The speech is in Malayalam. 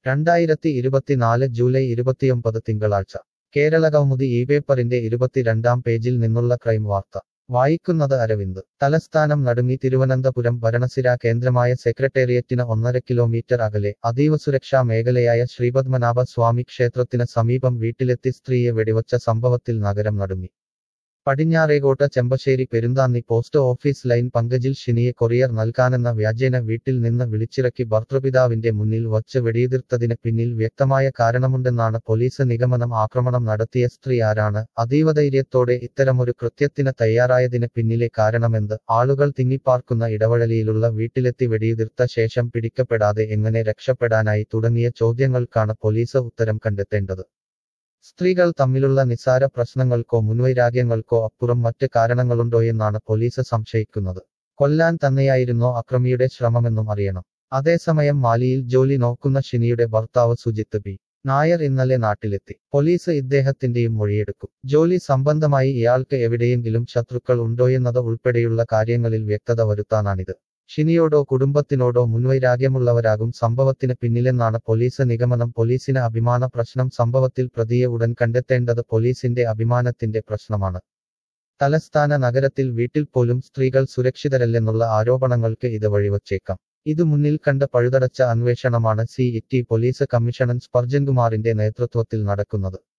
രണ്ടായിരത്തി ഇരുപത്തിനാല് ജൂലൈ ഇരുപത്തിയൊമ്പത് തിങ്കളാഴ്ച കേരള കൗമുദി ഈ പേപ്പറിന്റെ ഇരുപത്തിരണ്ടാം പേജിൽ നിന്നുള്ള ക്രൈം വാർത്ത വായിക്കുന്നത് അരവിന്ദ് തലസ്ഥാനം നടുങ്ങി തിരുവനന്തപുരം ഭരണസിര കേന്ദ്രമായ സെക്രട്ടേറിയറ്റിന് ഒന്നര കിലോമീറ്റർ അകലെ അതീവ സുരക്ഷാ മേഖലയായ ശ്രീപത്മനാഭ സ്വാമി ക്ഷേത്രത്തിന് സമീപം വീട്ടിലെത്തി സ്ത്രീയെ വെടിവച്ച സംഭവത്തിൽ നഗരം നടുങ്ങി Padinjarekotta Chembassery Perunthanni post office lane പങ്കജിൽ ഷിനിയെ കൊറിയർ നൽകാനെന്ന വ്യാജേന വീട്ടിൽ നിന്ന് വിളിച്ചിറക്കി ഭർത്തൃപിതാവിന്റെ മുന്നിൽ വച്ച് വെടിയുതിർത്തതിന് പിന്നിൽ വ്യക്തമായ കാരണമുണ്ടെന്നാണ് പോലീസ് നിഗമനം ആക്രമണം നടത്തിയ സ്ത്രീ ആരാണ് അതീവധൈര്യത്തോടെ ഇത്തരമൊരു കൃത്യത്തിന് തയ്യാറായതിന് പിന്നിലെ കാരണമെന്ത് ആളുകൾ തിങ്ങിപ്പാർക്കുന്ന ഇടവഴലിയിലുള്ള വീട്ടിലെത്തി വെടിയുതിർത്ത ശേഷം പിടിക്കപ്പെടാതെ എങ്ങനെ രക്ഷപ്പെടാനായി തുടങ്ങിയ ചോദ്യങ്ങൾക്കാണ് പോലീസ് ഉത്തരം കണ്ടെത്തേണ്ടത് സ്ത്രീകൾ തമ്മിലുള്ള നിസാര പ്രശ്നങ്ങൾക്കോ മുൻവൈരാഗ്യങ്ങൾക്കോ അപ്പുറം മറ്റ് കാരണങ്ങളുണ്ടോയെന്നാണ് പോലീസ് സംശയിക്കുന്നത് കൊല്ലാൻ തന്നെയായിരുന്നോ അക്രമിയുടെ ശ്രമമെന്നും അറിയണം അതേസമയം മാലിയിൽ ജോലി നോക്കുന്ന ഷിനിയുടെ ഭർത്താവ് സുജിത്ത് പി നായർ ഇന്നലെ നാട്ടിലെത്തി പോലീസ് ഇദ്ദേഹത്തിന്റെയും മൊഴിയെടുക്കും ജോലി സംബന്ധമായി ഇയാൾക്ക് എവിടെയെങ്കിലും ശത്രുക്കൾ ഉണ്ടോയെന്നത് ഉൾപ്പെടെയുള്ള കാര്യങ്ങളിൽ വ്യക്തത വരുത്താനാണിത് ഷിനിയോടോ കുടുംബത്തിനോടോ മുൻവൈരാഗ്യമുള്ളവരാകും സംഭവത്തിന് പിന്നിലെന്നാണ് പോലീസ് നിഗമനം പോലീസിന് അഭിമാന പ്രശ്നം സംഭവത്തിൽ പ്രതിയെ ഉടൻ കണ്ടെത്തേണ്ടത് പോലീസിന്റെ അഭിമാനത്തിന്റെ പ്രശ്നമാണ് തലസ്ഥാന നഗരത്തിൽ വീട്ടിൽ പോലും സ്ത്രീകൾ സുരക്ഷിതരല്ലെന്നുള്ള ആരോപണങ്ങൾക്ക് ഇത് വഴിവച്ചേക്കാം ഇത് മുന്നിൽ കണ്ട പഴുതടച്ച അന്വേഷണമാണ് C E T police commissioner സ്പർജൻകുമാറിന്റെ നേതൃത്വത്തിൽ നടക്കുന്നത്